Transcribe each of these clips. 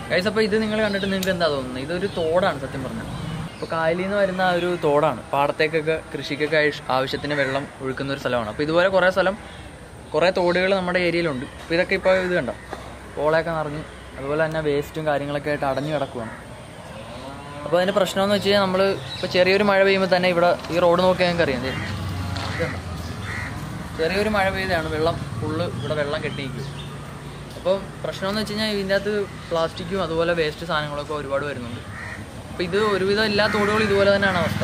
Guys അപ്പോൾ ഇത് നിങ്ങൾ കണ്ടിട്ട് നിങ്ങൾക്ക് എന്താ തോന്നുന്നത് ഇതൊരു തോടാണ് സത്യം പറഞ്ഞാൽ അപ്പോൾ കായലിൽ നിന്ന് വരുന്ന ആ ഒരു തോടാണ് പാടത്തേക്കൊക്കെ കൃഷിക്കൊക്കെ ആവശ്യ- ആവശ്യത്തിന് വെള്ളം ഒഴുക്കുന്ന ഒരു സ്ഥലമാണ് അപ്പോൾ ഇതുപോലെ കുറേ സ്ഥലം കുറേ തോടുകൾ നമ്മുടെ ഏരിയയിലുണ്ട് അപ്പോൾ ഇതൊക്കെ ഇപ്പോൾ ഇത് കണ്ടോ പോളയൊക്കെ നിറഞ്ഞ് അതുപോലെ തന്നെ വേസ്റ്റും കാര്യങ്ങളൊക്കെ ആയിട്ട് അടഞ്ഞു കിടക്കുവാണ് അപ്പോൾ അതിൻ്റെ പ്രശ്നമെന്ന് വെച്ച് കഴിഞ്ഞാൽ നമ്മൾ ഇപ്പോൾ ചെറിയൊരു മഴ പെയ്യുമ്പോൾ തന്നെ ഇവിടെ ഈ റോഡ് നോക്കിയാൽ ഞങ്ങൾക്ക് അറിയാം ദേ, ഇത് കണ്ടോ? ചെറിയൊരു മഴ പെയ്താണ് വെള്ളം ഫുള്ള് ഇവിടെ വെള്ളം കെട്ടി നിൽക്കും അപ്പോൾ പ്രശ്നമെന്ന് വെച്ച് കഴിഞ്ഞാൽ ഇതിൻ്റെ അകത്ത് പ്ലാസ്റ്റിക്കും അതുപോലെ വേസ്റ്റ് സാധനങ്ങളൊക്കെ ഒരുപാട് വരുന്നുണ്ട് അപ്പോൾ ഇത് ഒരുവിധം എല്ലാ തോടുകളും ഇതുപോലെ തന്നെയാണ് അവസ്ഥ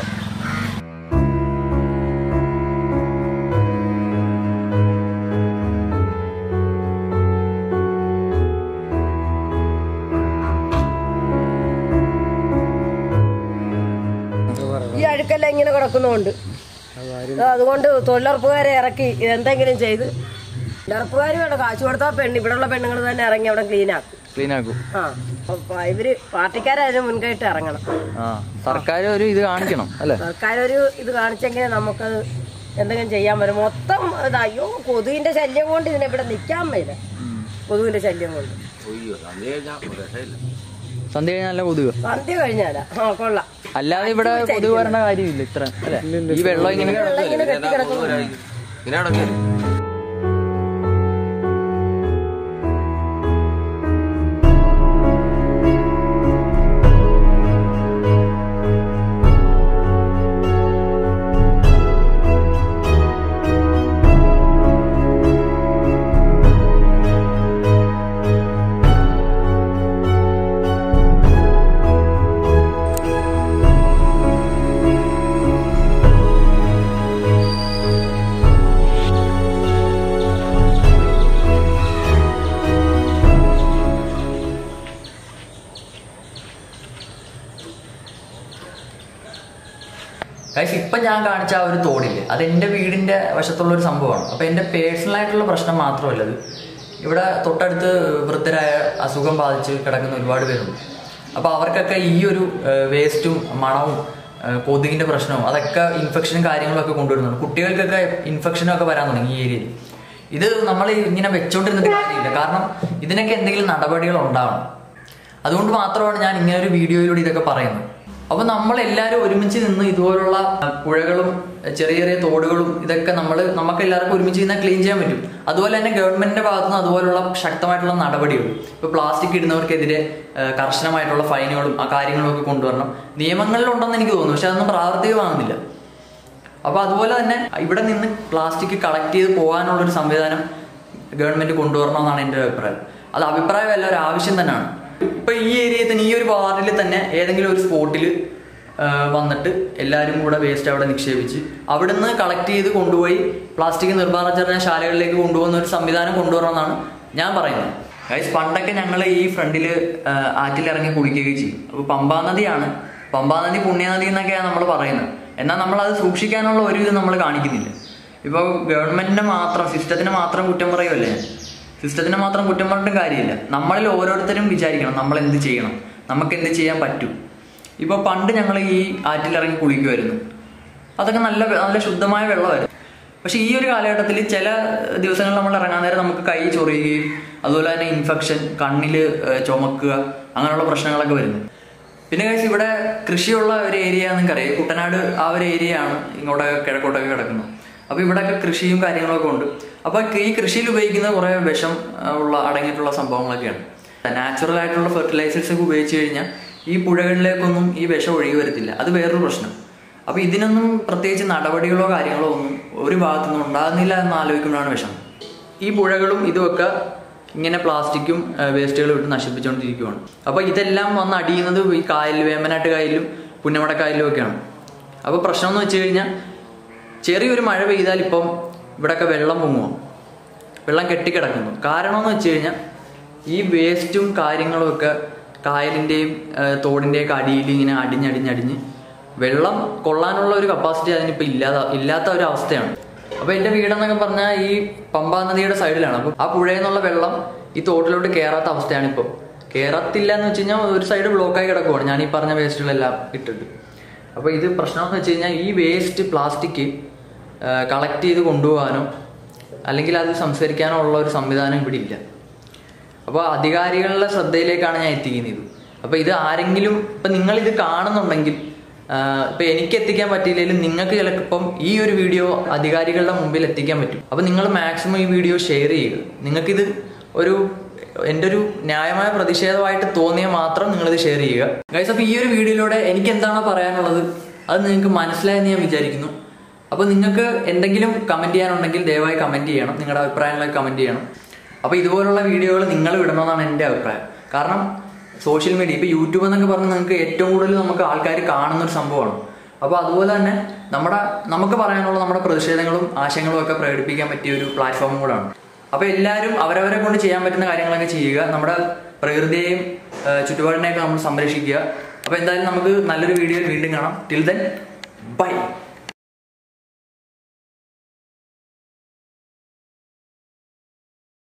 ഈ അഴുക്കെല്ലാം ഇങ്ങനെ കിടക്കുന്നതുകൊണ്ട് അതുകൊണ്ട് തൊഴിലുറപ്പുകാരെ ഇറക്കി എന്തെങ്കിലും ചെയ്ത് തൊഴിലുറപ്പുകാർ വേണ്ട കാശ് കൊടുത്താൽ പെണ്ണ് ഇവിടെയുള്ള പെണ്ണുങ്ങൾ തന്നെ ഇറങ്ങി അവിടെ ക്ലീൻ ആക്കും ക്ലീൻ ആക്കും ആ അപ്പൊ ഇവര് പാർട്ടിക്കാരായാലും മുൻകൈയിട്ട് ഇറങ്ങണം ആ സർക്കാർ ഒരു ഇത് കാണിക്കണം അല്ലേ സർക്കാരൊരു ഇത് കാണിച്ചെങ്കിൽ നമുക്കത് എന്തെങ്കിലും ചെയ്യാൻ പറ്റും മൊത്തം ഇത് അയ്യോ കൊതുകിന്റെ ശല്യം കൊണ്ട് ഇതിനെ ഇവിടെ നിൽക്കാൻ വയ്യ കൊതുകിന്റെ ശല്യം കൊണ്ട് സന്ധ്യ കഴിഞ്ഞാൽ നല്ല കൊതുക് സന്ധ്യ കഴിഞ്ഞാലാ ആ കൊള്ളാം അല്ലാതെ ഇവിടെ കൊതുക് വരേണ്ട കാര്യമില്ല ഇത്ര അല്ലേ ഈ വെള്ളം ഇങ്ങനെ വെള്ളം ഇങ്ങനെ കെട്ടി കിടക്കുന്നു ഗൈസ് ഇപ്പം ഞാൻ കാണിച്ച ആ ഒരു തോടില്ലേ അത് എൻ്റെ വീടിൻ്റെ വശത്തുള്ള ഒരു സംഭവമാണ് അപ്പോൾ എൻ്റെ പേഴ്സണൽ ആയിട്ടുള്ള പ്രശ്നം മാത്രമല്ല ഇത് ഇവിടെ തൊട്ടടുത്ത് വൃദ്ധരായ അസുഖം ബാധിച്ച് കിടക്കുന്ന ഒരുപാട് പേരുണ്ട് അപ്പോൾ അവർക്കൊക്കെ ഈ ഒരു വേസ്റ്റും മണവും ആ, കൊതുകിൻ്റെ പ്രശ്നവും അതൊക്കെ ഇൻഫെക്ഷനും കാര്യങ്ങളൊക്കെ കൊണ്ടുവരുന്നുണ്ട് കുട്ടികൾക്കൊക്കെ ഇൻഫെക്ഷനും ഒക്കെ വരാൻ തുടങ്ങി ഈ ഏരിയയിൽ ഇത് നമ്മൾ ഇങ്ങനെ വെച്ചോണ്ടിരുന്നിട്ട് കാര്യമില്ല കാരണം ഇതിനൊക്കെ എന്തെങ്കിലും നടപടികൾ ഉണ്ടാവണം അതുകൊണ്ട് മാത്രമാണ് ഞാൻ ഇങ്ങനെ ഒരു വീഡിയോയിലൂടെ ഇതൊക്കെ പറയുന്നത് അപ്പൊ നമ്മൾ എല്ലാവരും ഒരുമിച്ച് നിന്ന് ഇതുപോലുള്ള അഹ്, പുഴകളും ചെറിയ ചെറിയ തോടുകളും ഇതൊക്കെ നമ്മൾ നമുക്ക് എല്ലാവർക്കും ഒരുമിച്ച് നിന്ന് ക്ലീൻ ചെയ്യാൻ പറ്റും അതുപോലെ തന്നെ ഗവൺമെന്റിന്റെ ഭാഗത്തു നിന്ന് അതുപോലുള്ള ശക്തമായിട്ടുള്ള നടപടികളും ഇപ്പൊ പ്ലാസ്റ്റിക് ഇടുന്നവർക്കെതിരെ അഹ്, കർശനമായിട്ടുള്ള ഫൈനുകളും ആ കാര്യങ്ങളും ഒക്കെ കൊണ്ടുവരണം നിയമങ്ങളിലുണ്ടെന്ന് എനിക്ക് തോന്നുന്നു പക്ഷെ അതൊന്നും പ്രാവർത്തികമാകുന്നില്ല അപ്പൊ അതുപോലെ തന്നെ ഇവിടെ നിന്ന് പ്ലാസ്റ്റിക് കളക്ട് ചെയ്ത് പോകാനുള്ള ഒരു സംവിധാനം ഗവൺമെന്റ് കൊണ്ടുവരണമെന്നാണ് എൻ്റെ ഒരു അഭിപ്രായം അത് അഭിപ്രായമല്ല ഒരു ആവശ്യം തന്നെയാണ് ഇപ്പൊ ഈ ഏരിയയിൽ തന്നെ ഈ ഒരു വാർഡിൽ തന്നെ ഏതെങ്കിലും ഒരു സ്പോട്ടിൽ വന്നിട്ട് എല്ലാവരും കൂടെ വേസ്റ്റ് അവിടെ നിക്ഷേപിച്ച് അവിടുന്ന് കളക്ട് ചെയ്ത് കൊണ്ടുപോയി പ്ലാസ്റ്റിക് നിർമ്മാർജ്ജന ശാലകളിലേക്ക് കൊണ്ടുപോകുന്ന ഒരു സംവിധാനം കൊണ്ടുവരണമെന്നാണ് ഞാൻ പറയുന്നത് ഗൈസ് പണ്ടൊക്കെ ഞങ്ങൾ ഈ ഫ്രണ്ടിൽ ആറ്റിലിറങ്ങി കുളിക്കുകയും ചെയ്യും അപ്പോൾ പമ്പാ നദിയാണ് പമ്പാ നദി പുണ്യനദി എന്നൊക്കെയാണ് നമ്മൾ പറയുന്നത് എന്നാൽ നമ്മൾ അത് സൂക്ഷിക്കാനുള്ള ഒരു ഇത് നമ്മൾ കാണിക്കുന്നില്ല ഇപ്പോൾ ഗവൺമെന്റിനെ മാത്രം സിസ്റ്റത്തിനെ മാത്രം കുറ്റം പറയുമല്ലേ സിസ്റ്റത്തിനെ മാത്രം കുറ്റം പറഞ്ഞിട്ടും കാര്യമില്ല നമ്മളിൽ ഓരോരുത്തരും വിചാരിക്കണം നമ്മൾ എന്ത് ചെയ്യണം നമുക്ക് എന്ത് ചെയ്യാൻ പറ്റും ഇപ്പോൾ പണ്ട് ഞങ്ങൾ ഈ ആറ്റിലിറങ്ങി കുളിക്കുമായിരുന്നു അതൊക്കെ നല്ല വെ- നല്ല ശുദ്ധമായ വെള്ളമായിരുന്നു പക്ഷെ ഈ ഒരു കാലഘട്ടത്തിൽ ചില ദിവസങ്ങളിൽ നമ്മൾ ഇറങ്ങാൻ നേരം നമുക്ക് കൈ ചൊറിയുകയും അതുപോലെ തന്നെ ഇൻഫെക്ഷൻ കണ്ണിൽ ചുമക്കുക അങ്ങനെയുള്ള പ്രശ്നങ്ങളൊക്കെ വരുന്നു പിന്നെ കഴിച്ച് ഇവിടെ കൃഷിയുള്ള ഒരു ഏരിയ നിങ്ങൾക്കറിയാം കുട്ടനാട് ആ ഒരു ഏരിയ ആണ് ഇങ്ങോട്ട് കിഴക്കോട്ടൊക്കെ കിടക്കുന്നത് അപ്പോൾ ഇവിടെയൊക്കെ കൃഷിയും കാര്യങ്ങളൊക്കെ ഉണ്ട് അപ്പോൾ ഈ കൃഷിയിൽ ഉപയോഗിക്കുന്ന കുറേ വിഷം ആ, ഉള്ള അടങ്ങിയിട്ടുള്ള സംഭവങ്ങളൊക്കെയാണ് നാച്ചുറൽ ആയിട്ടുള്ള ഫെർട്ടിലൈസേഴ്സ് ഒക്കെ ഉപയോഗിച്ച് കഴിഞ്ഞാൽ ഈ പുഴകളിലേക്കൊന്നും ഈ വിഷം ഒഴുകി വരത്തില്ല അത് വേറൊരു പ്രശ്നം അപ്പോൾ ഇതിനൊന്നും പ്രത്യേകിച്ച് നടപടികളോ കാര്യങ്ങളോ ഒന്നും ഒരു ഭാഗത്തുനിന്നും ഉണ്ടാകുന്നില്ല എന്ന് ആലോചിക്കുമ്പോഴാണ് വിഷം ഈ പുഴകളും ഇതുമൊക്കെ ഇങ്ങനെ പ്ലാസ്റ്റിക്കും വേസ്റ്റുകളും ഇട്ട് നശിപ്പിച്ചുകൊണ്ടിരിക്കുകയാണ് അപ്പോൾ ഇതെല്ലാം വന്ന് അടിയുന്നത് ഈ കായൽ വേമ്പനാട്ട് കായലിലും പുന്നമട കായലിലും ഒക്കെയാണ് അപ്പോൾ പ്രശ്നം എന്ന് വെച്ച് കഴിഞ്ഞാൽ ചെറിയൊരു മഴ പെയ്താൽ ഇപ്പം ഇവിടെയൊക്കെ വെള്ളം പൊങ്ങുമോ വെള്ളം കെട്ടിക്കിടക്കുന്നു കാരണം എന്ന് വെച്ച് കഴിഞ്ഞാൽ ഈ വേസ്റ്റും കാര്യങ്ങളും ഒക്കെ കായലിൻ്റെയും തോടിൻ്റെയും ഒക്കെ അടിയിൽ ഇങ്ങനെ അടിഞ്ഞടിഞ്ഞടിഞ്ഞ് വെള്ളം കൊള്ളാനുള്ള ഒരു കപ്പാസിറ്റി അതിനിപ്പോൾ ഇല്ലാതെ ഇല്ലാത്ത ഒരു അവസ്ഥയാണ് അപ്പോൾ എൻ്റെ വീടെന്നൊക്കെ പറഞ്ഞാൽ ഈ പമ്പാ നദിയുടെ സൈഡിലാണ് അപ്പോൾ ആ പുഴയിൽ നിന്നുള്ള വെള്ളം ഈ തോട്ടിലോട്ട് കയറാത്ത അവസ്ഥയാണ് ഇപ്പോൾ കയറത്തില്ല എന്ന് വെച്ച് കഴിഞ്ഞാൽ ഒരു സൈഡ് ബ്ലോക്കായി കിടക്കുവാണ് ഞാൻ ഈ പറഞ്ഞ വേസ്റ്റുകളെല്ലാം ഇട്ടിട്ട് അപ്പോൾ ഇത് പ്രശ്നം എന്ന് വെച്ച് കഴിഞ്ഞാൽ ഈ വേസ്റ്റ് പ്ലാസ്റ്റിക് കളക്ട് ചെയ്ത് കൊണ്ടുപോകാനോ അല്ലെങ്കിൽ അത് സംസ്കരിക്കാനോ ഉള്ള ഒരു സംവിധാനം ഇവിടെ ഇല്ല അപ്പോൾ അധികാരികളുടെ ശ്രദ്ധയിലേക്കാണ് ഞാൻ എത്തിക്കുന്നത് അപ്പോൾ ഇത് ആരെങ്കിലും ഇപ്പം നിങ്ങൾ ഇത് കാണുന്നുണ്ടെങ്കിൽ ആഹ് ഇപ്പൊ എനിക്ക് എത്തിക്കാൻ പറ്റിയില്ലെങ്കിലും നിങ്ങൾക്ക് ചിലപ്പം ഈ ഒരു വീഡിയോ അധികാരികളുടെ മുമ്പിൽ എത്തിക്കാൻ പറ്റും അപ്പൊ നിങ്ങൾ മാക്സിമം ഈ വീഡിയോ ഷെയർ ചെയ്യുക നിങ്ങൾക്കിത് ഒരു എൻ്റെ ഒരു ന്യായമായ പ്രതിഷേധമായിട്ട് തോന്നിയാൽ മാത്രം നിങ്ങളിത് ഷെയർ ചെയ്യുക ഗൈസ് അപ്പോൾ ഈ ഒരു വീഡിയോയിലൂടെ എനിക്ക് എന്താണോ പറയാനുള്ളത് അത് നിങ്ങൾക്ക് മനസ്സിലായെന്ന് ഞാൻ വിചാരിക്കുന്നു അപ്പോൾ നിങ്ങൾക്ക് എന്തെങ്കിലും കമൻറ്റ് ചെയ്യാനുണ്ടെങ്കിൽ ദയവായി കമൻറ്റ് ചെയ്യണം നിങ്ങളുടെ അഭിപ്രായങ്ങളൊക്കെ കമൻറ്റ് ചെയ്യണം അപ്പോൾ ഇതുപോലുള്ള വീഡിയോകൾ നിങ്ങൾ വിടണമെന്നാണ് എൻ്റെ അഭിപ്രായം കാരണം സോഷ്യൽ മീഡിയ ഇപ്പോൾ യൂട്യൂബ് എന്നൊക്കെ പറഞ്ഞ് നിങ്ങൾക്ക് ഏറ്റവും കൂടുതൽ നമുക്ക് ആൾക്കാർ കാണുന്ന ഒരു സംഭവമാണ് അപ്പോൾ അതുപോലെ തന്നെ നമ്മുടെ നമുക്ക് പറയാനുള്ള നമ്മുടെ പ്രതിഷേധങ്ങളും ആശയങ്ങളും ഒക്കെ പ്രകടിപ്പിക്കാൻ പറ്റിയ ഒരു പ്ലാറ്റ്ഫോമും കൂടാണ് അപ്പോൾ എല്ലാവരും അവരവരെ കൊണ്ട് ചെയ്യാൻ പറ്റുന്ന കാര്യങ്ങളൊക്കെ ചെയ്യുക നമ്മുടെ പ്രകൃതിയെയും ആ, ചുറ്റുപാടിനെയൊക്കെ നമ്മൾ സംരക്ഷിക്കുക അപ്പോൾ എന്തായാലും നമുക്ക് നല്ലൊരു വീഡിയോയിൽ വീണ്ടും കാണാം ടിൽ ദെൻ ബൈ